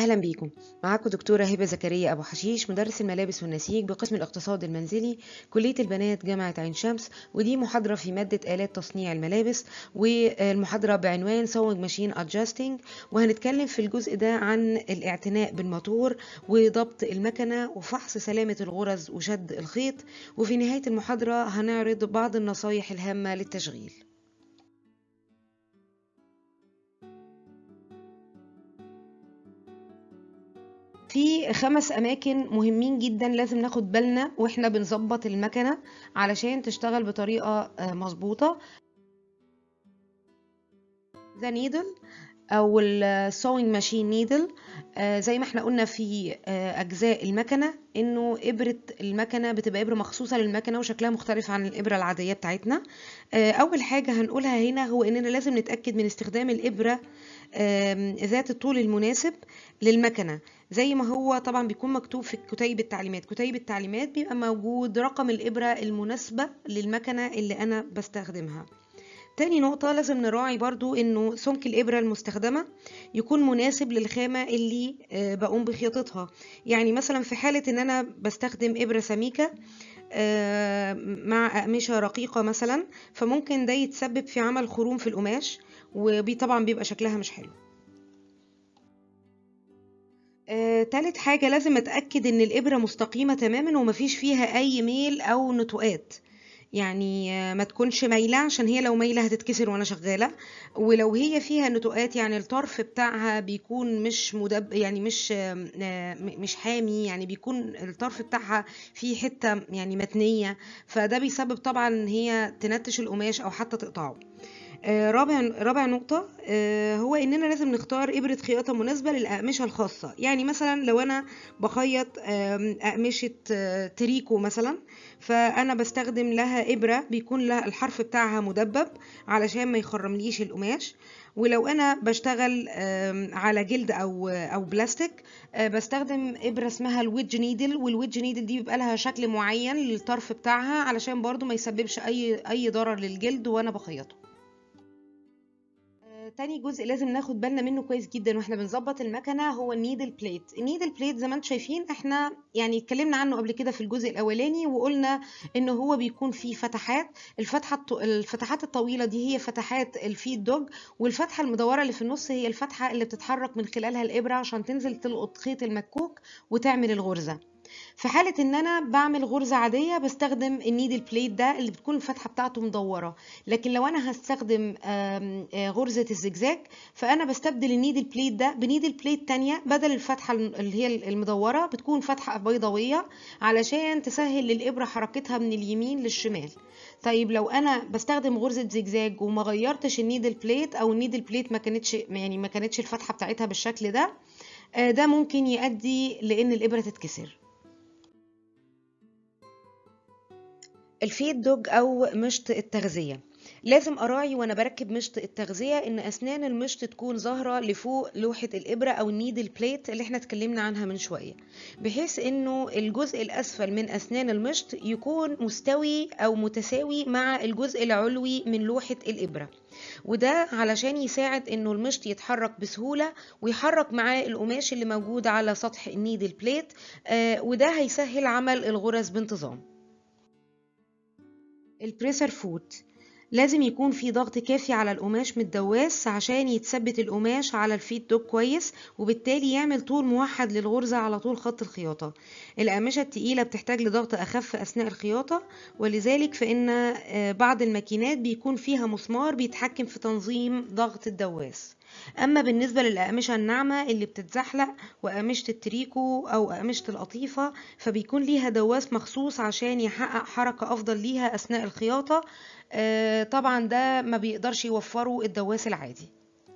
أهلا بيكم معاكم دكتورة هبة زكريا أبو حشيش مدرس الملابس والنسيج بقسم الاقتصاد المنزلي كلية البنات جامعة عين شمس ودي محاضرة في مادة آلات تصنيع الملابس والمحاضرة بعنوان سوينج ماشين ادجستنج وهنتكلم في الجزء ده عن الاعتناء بالموتور وضبط المكنة وفحص سلامة الغرز وشد الخيط وفي نهاية المحاضرة هنعرض بعض النصايح الهامة للتشغيل في خمس اماكن مهمين جدا لازم ناخد بالنا واحنا بنظبط المكنه علشان تشتغل بطريقه مظبوطه ذا نيدل او السوينج ماشين نيدل زي ما احنا قلنا في اجزاء المكنه انه ابره المكنه بتبقى ابره مخصوصه للمكنه وشكلها مختلف عن الابره العاديه بتاعتنا اول حاجه هنقولها هنا هو اننا لازم نتاكد من استخدام الابره ذات الطول المناسب للمكنه زي ما هو طبعا بيكون مكتوب في كتيب التعليمات كتيب التعليمات بيبقى موجود رقم الابره المناسبه للمكنه اللي انا بستخدمها تاني نقطة لازم نراعي برضو انه سمك الابرة المستخدمة يكون مناسب للخامة اللي بقوم بخياطتها يعني مثلا في حالة ان انا بستخدم ابرة سميكة مع اقمشة رقيقة مثلا فممكن ده يتسبب في عمل خروم في القماش وطبعا بيبقى شكلها مش حلو آه، تالت حاجة لازم أتأكد إن الإبرة مستقيمة تماما ومفيش فيها أي ميل أو نتوءات يعني ما تكونش مايلة عشان هي لو مايلة هتتكسر وانا شغالة ولو هي فيها نتوءات يعني الطرف بتاعها بيكون مش مدب يعني مش مش حامي يعني بيكون الطرف بتاعها فيه حتة يعني متنية فده بيسبب طبعا ان هي تنتش القماش او حتى تقطعه رابع رابع نقطة هو إننا لازم نختار إبرة خياطة مناسبة للأقمشة الخاصة يعني مثلا لو أنا بخيط أقمشة تريكو مثلا فأنا بستخدم لها إبرة بيكون لها الحرف بتاعها مدبب علشان ما يخرمليش القماش ولو أنا بشتغل على جلد أو أو بلاستيك بستخدم إبرة اسمها الويدج نيدل والويدج نيدل دي بيبقى لها شكل معين للطرف بتاعها علشان برضو ما يسببش أي أي ضرر للجلد وأنا بخيطه تاني جزء لازم ناخد بالنا منه كويس جدا واحنا بنظبط المكنه هو النيدل بليت النيدل بليت زي ما انتم شايفين احنا يعني اتكلمنا عنه قبل كده في الجزء الاولاني وقلنا ان هو بيكون فيه فتحات الفتحه الفتحات الطويله دي هي فتحات الفيد دوج والفتحه المدوره اللي في النص هي الفتحه اللي بتتحرك من خلالها الابره عشان تنزل تلقط خيط المكوك وتعمل الغرزه في حالة ان انا بعمل غرزة عادية بستخدم النيدل بليت ده اللي بتكون الفتحة بتاعته مدورة لكن لو انا هستخدم غرزة الزجزاج فانا بستبدل النيدل بليت ده بنيدل بليت تانية بدل الفتحة اللي هي المدورة بتكون فتحة بيضاوية علشان تسهل للإبرة حركتها من اليمين للشمال طيب لو انا بستخدم غرزة زجزاج وما غيرتش النيدل بليت او النيدل بليت ما كانتش يعني ما كانتش الفتحة بتاعتها بالشكل ده ده ممكن يؤدي لان الإبرة تتكسر الفيد دوج او مشط التغذية لازم اراعي وانا بركب مشط التغذية ان اسنان المشط تكون ظاهرة لفوق لوحة الابرة او النيدل بليت اللي احنا اتكلمنا عنها من شوية بحيث انه الجزء الاسفل من اسنان المشط يكون مستوي او متساوي مع الجزء العلوي من لوحة الابرة وده علشان يساعد انه المشط يتحرك بسهولة ويحرك معاه القماش اللي موجود على سطح النيدل بليت آه وده هيسهل عمل الغرز بانتظام البريسر فوت لازم يكون في ضغط كافي على القماش من الدواس عشان يتثبت القماش على الفيت دوج كويس وبالتالي يعمل طول موحد للغرزة على طول خط الخياطة الأقمشة التقيلة بتحتاج لضغط أخف أثناء الخياطة ولذلك فإن بعض الماكينات بيكون فيها مسمار بيتحكم في تنظيم ضغط الدواس أما بالنسبة للأقمشة الناعمة اللي بتتزحلق وأقمشة التريكو أو أقمشة القطيفة فبيكون ليها دواس مخصوص عشان يحقق حركة أفضل ليها أثناء الخياطة طبعا ده ما بيقدرش يوفره الدواس العادي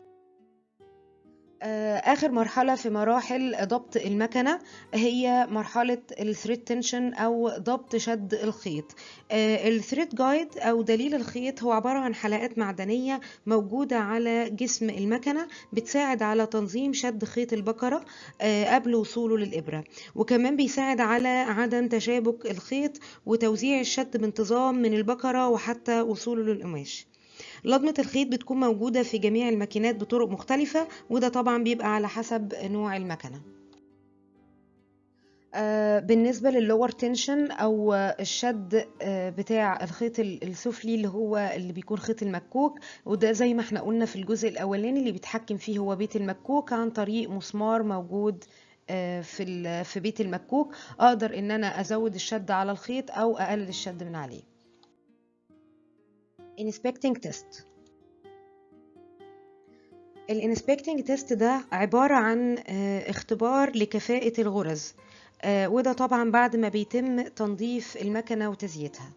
اخر مرحله في مراحل ضبط المكنه هي مرحله الثريد تنشن او ضبط شد الخيط الثريد جايد او دليل الخيط هو عباره عن حلقات معدنيه موجوده على جسم المكنه بتساعد على تنظيم شد خيط البكره قبل وصوله للابره وكمان بيساعد على عدم تشابك الخيط وتوزيع الشد بانتظام من البكره وحتى وصوله للقماش لضمة الخيط بتكون موجودة في جميع الماكينات بطرق مختلفة وده طبعا بيبقى على حسب نوع المكنة آه، بالنسبة لللور تنشن أو الشد آه، بتاع الخيط ال- السفلي اللي هو اللي بيكون خيط المكوك وده زي ما احنا قلنا في الجزء الأولاني اللي بيتحكم فيه هو بيت المكوك عن طريق مسمار موجود آه، في ال- في بيت المكوك أقدر إن أنا أزود الشد على الخيط أو أقلل الشد من عليه. Inspecting test الانسبكتنج تيست ده عبارة عن آه، اختبار لكفاءة الغرز آه، وده طبعا بعد ما بيتم تنظيف المكنة وتزييتها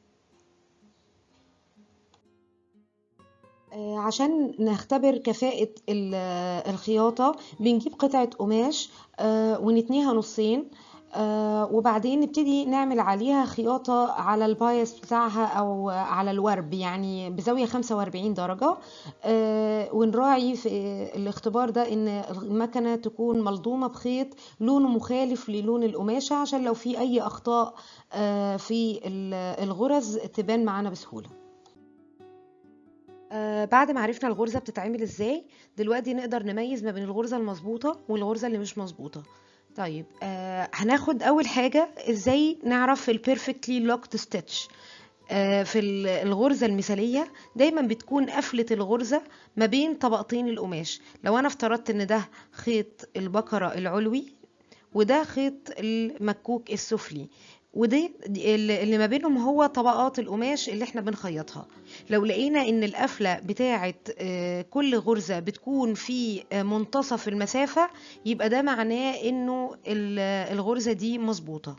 آه، عشان نختبر كفاءة ال- آه، الخياطة بنجيب قطعة قماش آه، ونتنيها نصين آه، وبعدين نبتدي نعمل عليها خياطة على البايس بتاعها أو على الورب يعني بزاوية 45 درجة آه، ونراعي في الاختبار ده إن المكنة تكون ملضومة بخيط لونه مخالف للون القماشة عشان لو في أي أخطاء آه، في ال- الغرز تبان معانا بسهولة آه، بعد ما عرفنا الغرزة بتتعمل ازاي دلوقتي نقدر نميز ما بين الغرزة المظبوطة والغرزة اللي مش مظبوطة طيب آه هناخد اول حاجة ازاي نعرف البيرفكتلي لوكت ستيتش في ال- الغرزة المثالية دايما بتكون قفلة الغرزة ما بين طبقتين القماش لو انا افترضت ان ده خيط البقرة العلوي وده خيط المكوك السفلي ودي دي- اللي اللي ما بينهم هو طبقات القماش اللي احنا بنخيطها لو لقينا ان القفلة بتاعة آه، كل غرزة بتكون في آه، منتصف المسافة يبقى ده معناه انه ال- الغرزة دي مظبوطة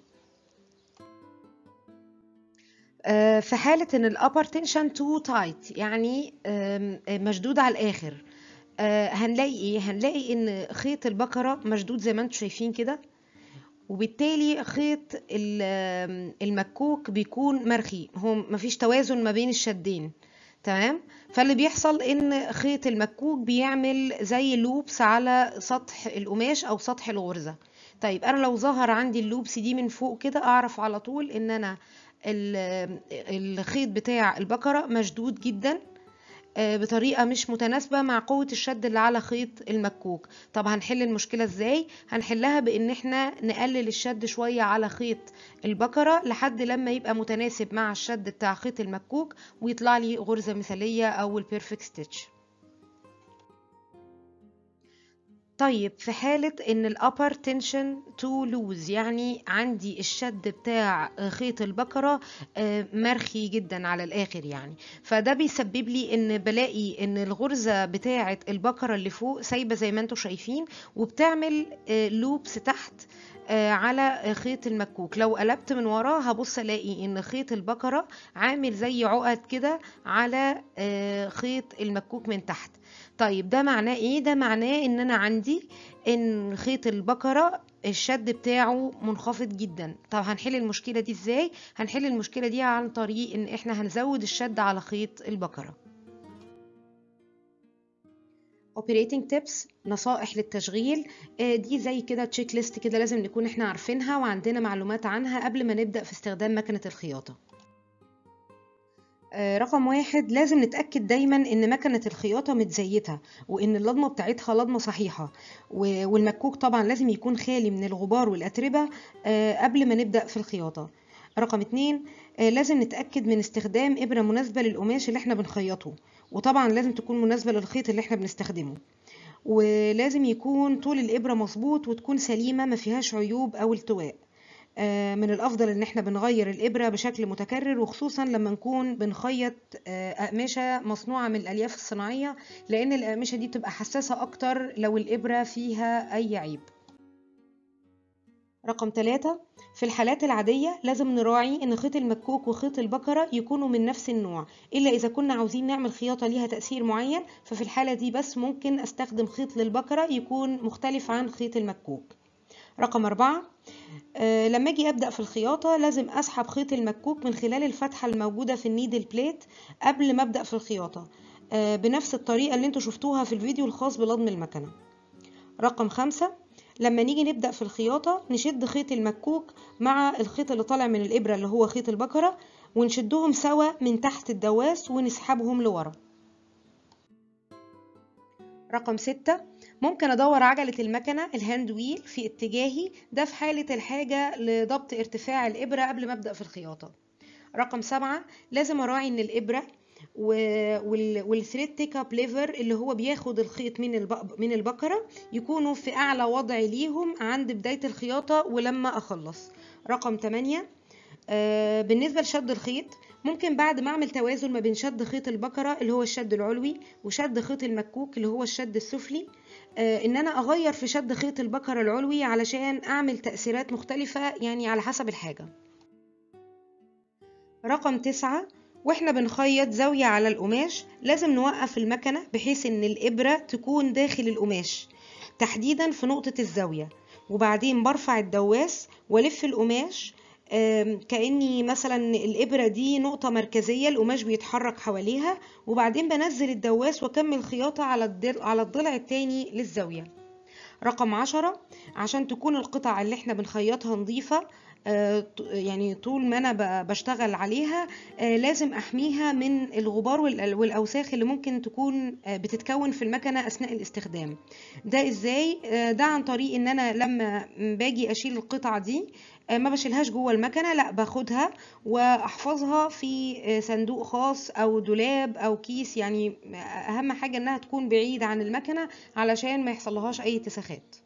آه، في حالة ان الابر تنشن تو تايت يعني آم، آه، مشدود على الاخر آه، هنلاقي ايه هنلاقي ان خيط البقرة مشدود زي ما انتم شايفين كده وبالتالي خيط ال- المكوك بيكون مرخي هو مفيش توازن ما بين الشدين تمام فاللي بيحصل ان خيط المكوك بيعمل زي لوبس على سطح القماش او سطح الغرزة طيب انا لو ظهر عندي اللوبس دي من فوق كده اعرف على طول ان انا ال- الخيط بتاع البقرة مشدود جدا آه، بطريقة مش متناسبة مع قوة الشد اللي على خيط المكوك طب هنحل المشكلة ازاي؟ هنحلها بان احنا نقلل الشد شوية على خيط البقرة لحد لما يبقى متناسب مع الشد بتاع خيط المكوك ويطلع لي غرزة مثالية او البيرفكت ستيتش طيب في حالة ان الابر تنشن تو لوز يعني عندي الشد بتاع خيط البقرة آه، مرخي جدا على الاخر يعني فده بيسبب لي ان بلاقي ان الغرزة بتاعة البقرة اللي فوق سايبة زي ما انتم شايفين وبتعمل آه، لوبس تحت آه، على خيط المكوك لو قلبت من وراه هبص الاقي ان خيط البقرة عامل زي عقد كده على آه، خيط المكوك من تحت طيب ده معناه ايه ده معناه ان انا عندي ان خيط البقرة الشد بتاعه منخفض جدا طب هنحل المشكلة دي ازاي هنحل المشكلة دي عن طريق ان احنا هنزود الشد على خيط البقرة operating tips نصائح للتشغيل آه، دي زي كده تشيك ليست كده لازم نكون احنا عارفينها وعندنا معلومات عنها قبل ما نبدأ في استخدام مكنة الخياطة آه، رقم واحد لازم نتأكد دايما ان مكنة الخياطة متزيتة وان اللضمة بتاعتها لضمة صحيحة و- والمكوك طبعا لازم يكون خالي من الغبار والأتربة آه، قبل ما نبدأ في الخياطة رقم اتنين آه، لازم نتأكد من استخدام إبرة مناسبة للقماش اللي احنا بنخيطه وطبعا لازم تكون مناسبة للخيط اللي احنا بنستخدمه ولازم يكون طول الإبرة مظبوط وتكون سليمة ما فيهاش عيوب أو التواء آه، من الأفضل إن احنا بنغير الإبرة بشكل متكرر وخصوصا لما نكون بنخيط آه، أقمشة مصنوعة من الألياف الصناعية لأن الأقمشة دي بتبقى حساسة أكتر لو الإبرة فيها أي عيب رقم ثلاثة في الحالات العادية لازم نراعي إن خيط المكوك وخيط البقرة يكونوا من نفس النوع إلا إذا كنا عاوزين نعمل خياطة ليها تأثير معين ففي الحالة دي بس ممكن أستخدم خيط للبقرة يكون مختلف عن خيط المكوك رقم أربعة آه، لما أجي أبدأ في الخياطة لازم أسحب خيط المكوك من خلال الفتحة الموجودة في النيدل بليت قبل ما أبدأ في الخياطة آه، بنفس الطريقة اللي انتوا شفتوها في الفيديو الخاص بلضم المكنة رقم خمسة لما نيجي نبدأ في الخياطة نشد خيط المكوك مع الخيط اللي طالع من الإبرة اللي هو خيط البقرة ونشدهم سوا من تحت الدواس ونسحبهم لورا رقم ستة ممكن ادور عجلة المكنة الهاند ويل في اتجاهي ده في حالة الحاجة لضبط ارتفاع الابرة قبل ما ابدأ في الخياطة رقم سبعة لازم اراعي ان الابرة والثريد تيك اب ليفر اللي هو بياخد الخيط من الب... من البكره يكونوا في اعلى وضع ليهم عند بدايه الخياطه ولما اخلص رقم 8 آه بالنسبه لشد الخيط ممكن بعد ما اعمل توازن ما بين شد خيط البكره اللي هو الشد العلوي وشد خيط المكوك اللي هو الشد السفلي آه ان انا اغير في شد خيط البكره العلوي علشان اعمل تاثيرات مختلفه يعني على حسب الحاجه رقم تسعة واحنا بنخيط زاوية على القماش لازم نوقف المكنة بحيث ان الابرة تكون داخل القماش تحديدا في نقطة الزاوية وبعدين برفع الدواس والف القماش كأني مثلا الإبرة دي نقطة مركزية القماش بيتحرك حواليها وبعدين بنزل الدواس وأكمل خياطة على الضلع, على الضلع التاني للزاوية رقم عشرة عشان تكون القطع اللي احنا بنخيطها نظيفة يعني طول ما انا بشتغل عليها لازم احميها من الغبار والاوساخ اللي ممكن تكون بتتكون في المكنه اثناء الاستخدام ده ازاي ده عن طريق ان انا لما باجي اشيل القطعه دي ما بشيلهاش جوه المكنه لا باخدها واحفظها في صندوق خاص او دولاب او كيس يعني اهم حاجه انها تكون بعيد عن المكنه علشان ما يحصلهاش اي اتساخات